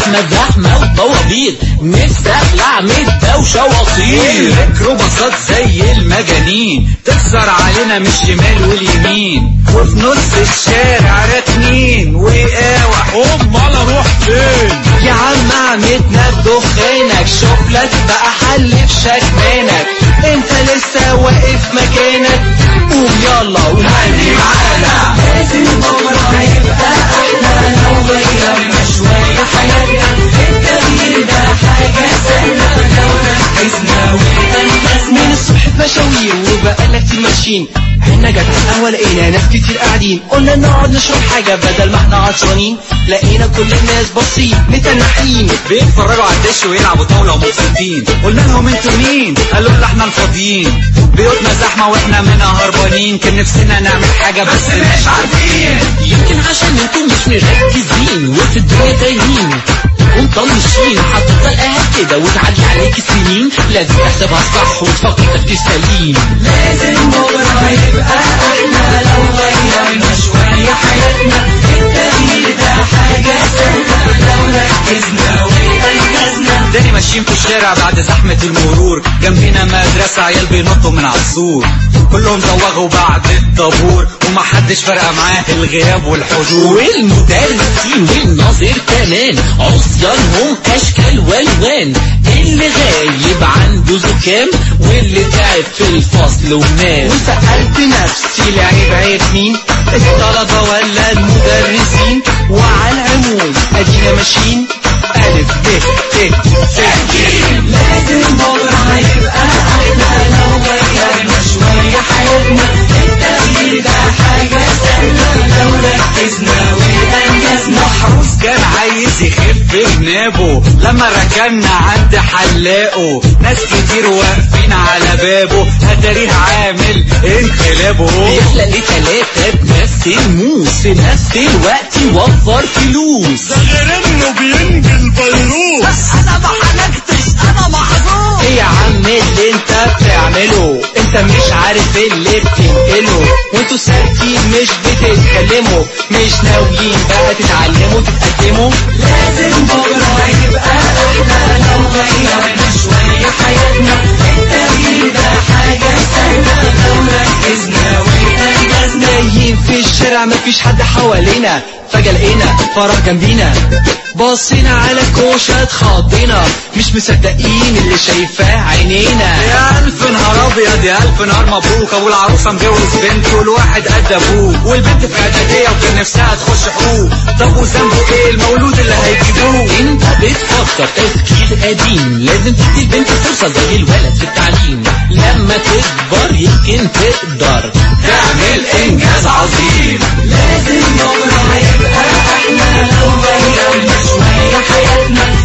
زحمة زحمة وطوابير نفسي اخلع من الدوشة واطير الميكروباصات زي المجانين تكسر علينا من الشمال واليمين وفي نص الشارع راكنين وقاوح امال اروح فين يا عم عمتنا بدخانك شوف لك بقى حل في شكمانك انت لسه واقف مكانك قوم يلا وغني معانا لازم بكره هيبقى احلى لو غيرنا شويه حياتنا التغيير ده حاجه سهله لو ركزنا وتنفذنا من الصبح في مشاوير وبقالنا كتير ماشيين احنا جت على القهوه لقينا ناس كتير قاعدين قلنا نقعد نشرب حاجه بدل ما احنا عطشانين لقينا كل الناس باصين متنحين بيتفرجوا على الدش ويلعبوا طاوله ومبسوطين قلنا لهم انتوا مين قالوا لنا احنا الفاضيين بيوتنا زحمه واحنا منها هربانين كان نفسنا نعمل حاجه بس مش عارفين يمكن عشان انتم مش مركزين وفي الدنيا تايهين ومطنشين هتفضل قاعد كده وتعدي عليك السنين لازم تحسبها صح وتفكر تفكير سليم لازم بكره يبقى احلى لو غيرنا شويه حياتنا التغيير ده حاجه سهله لو ركزنا وتنفذنا تاني ماشيين في الشارع بعد زحمة المرور جنبنا مدرسة عيال بينطوا من على السور كلهم زوغوا بعد الطابور ومحدش فارقة معاه الغياب والحضور والمدرسين والناظر كمان عصيانهم اشكال والوان اللي غايب عنده زكام واللي تعب في الفصل ونام وسألت نفسي لعيب عيب مين الطلبة ولا المدرسين وعلى العموم ادينا ماشيين ألف ب ت س لازم بكرة هيبقى أحلى لو غيرنا شوية حياتنا التغيير ده حاجة سهلة لو ركزنا وأنجزنا محروس كان عايز يخف جنابه لما ركنا عند حلاقه ناس كتير واقفين على بابه هتاريه عامل انقلابه بيخلق لي تلاتة بنفس الموس في نفس الوقت يوفر فلوس ده غير انه بينجي الفيروس انا ما حنكتش انا محظوظ ايه يا عم اللي انت بتعمله انت مش عارف اللي بتنقله وانتوا ساكتين مش بتتكلموا مش ناويين بقى تتعلموا تتقدموا لازم بكره يبقى احلى لو غيرنا شويه حياتنا التغيير ده حاجه سهله لو ركزنا وانجزنا نايم في الشارع مفيش حد حوالينا فجأة لقينا فرح جنبينا بصينا على الكوشة اتخضينا مش مصدقين اللي شايفاه عينينا يا ألف نهار أبيض يا ألف نهار مبروك أبو العروسة مجوز بنته والواحد قد أبوه والبنت في إعدادية وكان نفسها تخش حقوق طب وذنبه إيه المولود اللي هيجيبوه انت بتفكر تفكير قديم لازم تدي البنت فرصة زي الولد في التعليم لما تكبر يمكن تقدر تعمل إنجاز عظيم لازم بكرة هيبقى احلى لو غيرنا شوية حياتنا